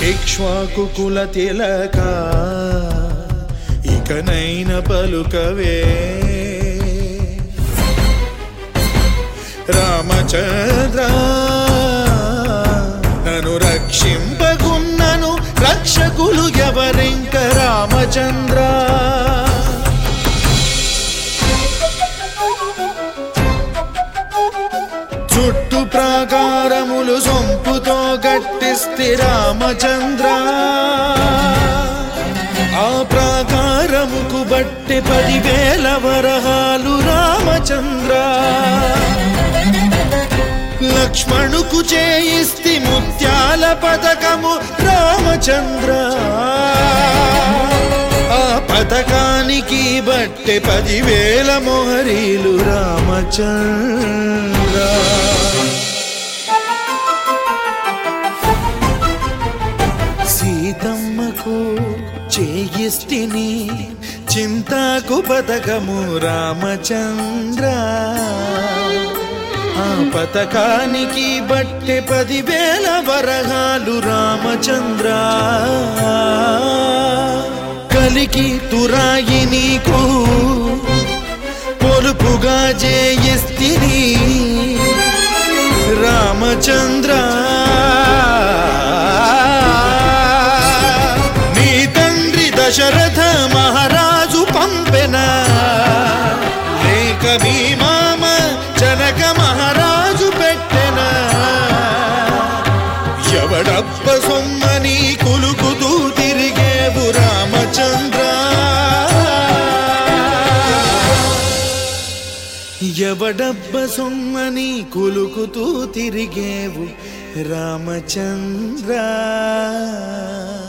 ఇక్ష్వాకు కుల తిలక ఇకనైన పలుకవే రామచంద్ర నన్ను రక్షింపగున్నను రక్షకులు ఎవరింక రామచంద్ర చుట్టు ప్రాకారములు సొంపుతో గట్టిస్తి రామచంద్ర ఆ ప్రాకారముకు బట్టి పదివేల వరహాలు రామచంద్ర లక్ష్మణుకు చేయిస్తి ముత్యాల పథకము రామచంద్ర ఆ పథకానికి బట్టె పదివేల మొహరీలు రామచంద్ర సీతమ్మకు చేయిస్తిని చింతాకు పథకము రామచంద్ర ఆ పథకానికి బట్టె పదివేల వరహాలు రామచంద్ర కలికి తురాయి నీకు పొలుపుగా జేయిస్తిని రామచంద్ర నీ తండ్రి దశరథ మహారాజు పంపెన లేక మీ మామ జనక మహారాజు పెట్టెన ఎవడప్ప సొమ్మని కులుకుతూ తిరిగేవు రామచంద్ర ఎవడబ్బ సొమ్మని కులుకుతూ తిరిగేవు రామచంద్ర